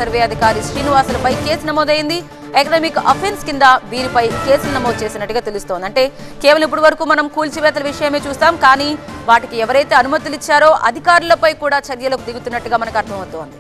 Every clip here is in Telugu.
సర్వే అధికారి శ్రీనివాసులపై కేసు నమోదైంది ఎకనామిక్ అఫెన్స్ కింద వీరిపై కేసులు నమోదు చేసినట్టుగా తెలుస్తోంది అంటే కేవలం ఇప్పటి వరకు మనం కూల్చివేతల విషయమే చూస్తాం కానీ వాటికి ఎవరైతే అనుమతులు ఇచ్చారో అధికారులపై కూడా చర్యలకు దిగుతున్నట్టుగా మనకు అర్థమవుతోంది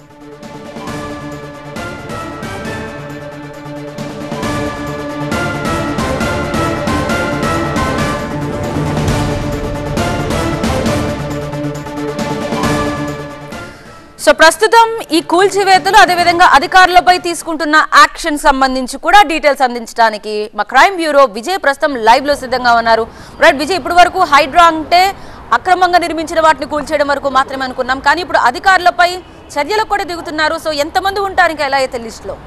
సో ప్రస్తుతం ఈ కూల్చివేతలు అదేవిధంగా అధికారులపై తీసుకుంటున్న యాక్షన్ సంబంధించి కూడా డీటెయిల్స్ అందించడానికి మా క్రైమ్ బ్యూరో విజయ్ ప్రస్తుతం లైవ్ లో సిద్ధంగా ఉన్నారు రైట్ విజయ్ ఇప్పటి వరకు హైడ్రా అంటే అక్రమంగా నిర్మించిన వాటిని కూల్చేయడం వరకు మాత్రమే అనుకున్నాం కానీ ఇప్పుడు అధికారులపై చర్యలకు కూడా దిగుతున్నారు సో ఎంతమంది ఉంటారు ఇంకా ఎలా అయితే లిస్టులో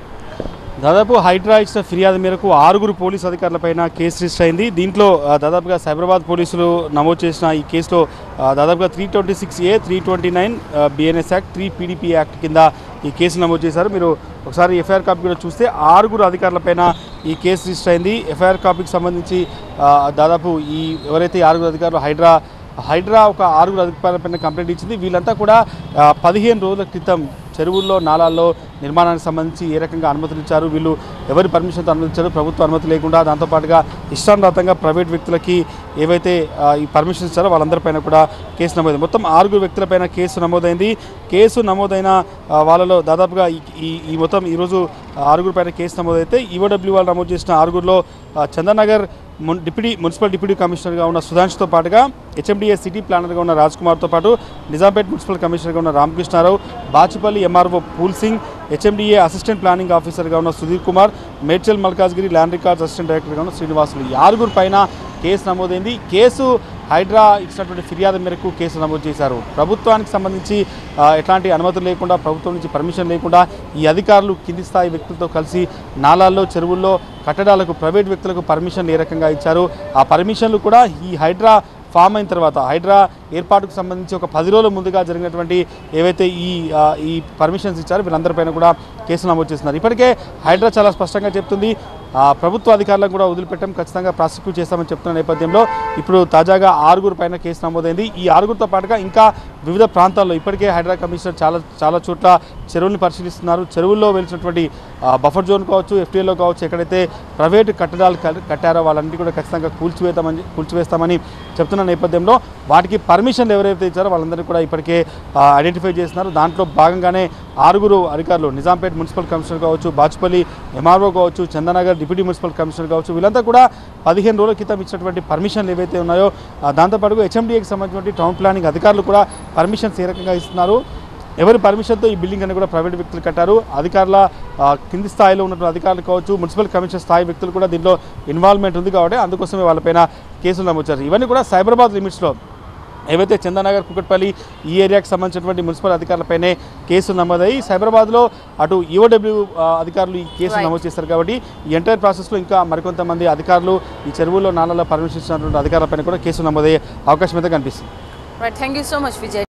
దాదాపు హైడ్రా ఇచ్చిన ఫిర్యాదు మేరకు ఆరుగురు పోలీసు అధికారులపైన కేసు రిజిస్టర్ అయింది దీంట్లో ఆ, దాదాపుగా సైబరాబాద్ పోలీసులు నమోదు చేసిన ఈ కేసులో ఆ, దాదాపుగా three twenty six A three twenty nine BNS act three PDP act కింద ఈ కేసు నమోదు చేశారు మీరు ఒకసారి ఎఫ్ఐఆర్ కాపీ కూడా చూస్తే ఆరుగురు అధికారులపైన ఈ కేసు రిజిస్టర్ అయింది ఎఫ్ఐఆర్ కాపీకి సంబంధించి ఆ, దాదాపు ఈ ఎవరైతే ఈ ఆరుగురు అధికారులు హైడ్రా హైడ్రా ఒక ఆరుగురు అధికారులపైన కంప్లైంట్ ఇచ్చింది వీళ్ళంతా కూడా ఆ, పదిహేను రోజుల క్రితం చెరువుల్లో నాలాల్లో నిర్మాణానికి సంబంధించి ఏ రకంగా అనుమతులు ఇచ్చారు వీళ్ళు ఎవరి పర్మిషన్తో అనుమతించారు ప్రభుత్వ అనుమతి లేకుండా దాంతోపాటుగా ఇష్టానురాతంగా ప్రైవేట్ వ్యక్తులకి ఏవైతే ఆ, ఈ పర్మిషన్ ఇచ్చారో వాళ్ళందరిపైన కూడా కేసు నమోదైంది మొత్తం ఆరుగురు వ్యక్తులపైన కేసు నమోదైంది కేసు నమోదైన ఆ, వాళ్ళలో దాదాపుగా ఈ- ఈ ఈ మొత్తం ఈరోజు ఆరుగురు పైన కేసు నమోదైతే ఈఓడబ్ల్యూ వాళ్ళు నమోదు చేసిన ఆరుగురులో ఆ, చందనగర్ మున్ డిప్యూటీ మున్సిపల్ డిప్యూటీ కమిషనర్గా ఉన్న సుధాంష్తో పాటుగా హెచ్ఎండిఏ సిటీ ప్లానర్గా ఉన్న రాజ్ కుమార్తో పాటు నిజాంపేట్ మున్సిపల్ కమిషనర్గా ఉన్న Ramakrishna Rao Bachupally MRO Phool Singh HMDA assistant planning ఆఫీసర్గా ఉన్న Sudheer Kumar Medchal Malkajgiri land records assistant డైరెక్టర్గా ఉన్న శ్రీనివాసులు ఈ ఆరుగురు పైన కేసు నమోదైంది కేసు హైడ్రా ఇచ్చినటువంటి ఫిర్యాదు మేరకు కేసు నమోదు చేశారు ప్రభుత్వానికి సంబంధించి ఆ, ఎట్లాంటి అనుమతులు లేకుండా ప్రభుత్వం నుంచి పర్మిషన్ లేకుండా ఈ అధికారులు కింది స్థాయి వ్యక్తులతో కలిసి నాలాల్లో చెరువుల్లో కట్టడాలకు ప్రైవేట్ వ్యక్తులకు పర్మిషన్లు ఏ రకంగా ఇచ్చారు ఆ పర్మిషన్లు కూడా ఈ హైడ్రా ఫామ్ అయిన తర్వాత హైడ్రా ఏర్పాటుకు సంబంధించి ఒక పది రోజుల ముందుగా జరిగినటువంటి ఏవైతే ఈ ఆ, ఈ పర్మిషన్స్ ఇచ్చారో వీళ్ళందరిపైన కూడా కేసు నమోదు చేస్తున్నారు ఇప్పటికే హైడ్రా చాలా స్పష్టంగా చెప్తుంది ఆ, ప్రభుత్వ అధికారులను కూడా వదిలిపెట్టం ఖచ్చితంగా ప్రాసిక్యూట్ చేస్తామని చెప్తున్న నేపథ్యంలో ఇప్పుడు తాజాగా ఆరుగురు పైన కేసు నమోదైంది ఈ ఆరుగురితో పాటుగా ఇంకా వివిధ ప్రాంతాల్లో ఇప్పటికే హైడ్రా కమిషనర్ చాలా చాలా చోట్ల చెరువుల్ని పరిశీలిస్తున్నారు చెరువుల్లో వెలిసినటువంటి బఫర్ జోన్ కావచ్చు ఎఫ్టీఏలో కావచ్చు ఎక్కడైతే ప్రైవేట్ కట్టడాలు కట్- కట్టారో వాళ్ళంటినీ కూడా ఖచ్చితంగా కూల్చివేస్తామని కూల్చివేస్తామని చెప్తున్న నేపథ్యంలో వాటికి పర్మిషన్లు ఎవరైతే ఇచ్చారో వాళ్ళందరినీ కూడా ఇప్పటికే ఐడెంటిఫై చేస్తున్నారు దాంట్లో భాగంగానే ఆరుగురు అధికారులు నిజాంపేట్ మున్సిపల్ కమిషనర్ కావచ్చు బాచుపల్లి ఎంఆర్ఓ కావచ్చు చందనగర్ డిప్యూటీ మున్సిపల్ కమిషనర్ కావచ్చు వీళ్ళంతా కూడా పదిహేను రోజుల క్రితం ఇచ్చినటువంటి పర్మిషన్లు ఏవైతే ఉన్నాయో ఆ, దాంతోపాటు హెచ్ఎండిఏకి సంబంధించినటువంటి టౌన్ ప్లానింగ్ అధికారులు కూడా పర్మిషన్స్ ఏ రకంగా ఇస్తున్నారు ఎవరి పర్మిషన్తో ఈ బిల్డింగ్ అని కూడా ప్రైవేట్ వ్యక్తులు కట్టారు అధికారుల ఆ, కింది స్థాయిలో ఉన్నటువంటి అధికారులు కావచ్చు మున్సిపల్ కమిషన్ స్థాయి వ్యక్తులు కూడా దీంట్లో ఇన్వాల్వ్మెంట్ ఉంది కాబట్టి అందుకోసమే వాళ్ళపైన కేసులు నమోదు ఇవన్నీ కూడా సైబరాబాద్ లిమిట్స్లో ఏవైతే చందానగర్ కుకట్పల్లి ఈ ఏరియాకి సంబంధించినటువంటి మున్సిపల్ అధికారులపైనే కేసులు నమోదయ్యి సైబరాబాద్లో అటు ఈఓడబ్ల్యూ అధికారులు ఈ కేసు Right. నమోదు చేస్తారు కాబట్టి ఈ ఎంటైర్ ప్రాసెస్లో ఇంకా మరికొంతమంది అధికారులు ఈ చెరువుల్లో నాలలో పర్మిషన్ ఇచ్చినటువంటి అధికారులపైన కూడా కేసు నమోదయ్యే అవకాశం అయితే కనిపిస్తుంది right thank you so much Vijay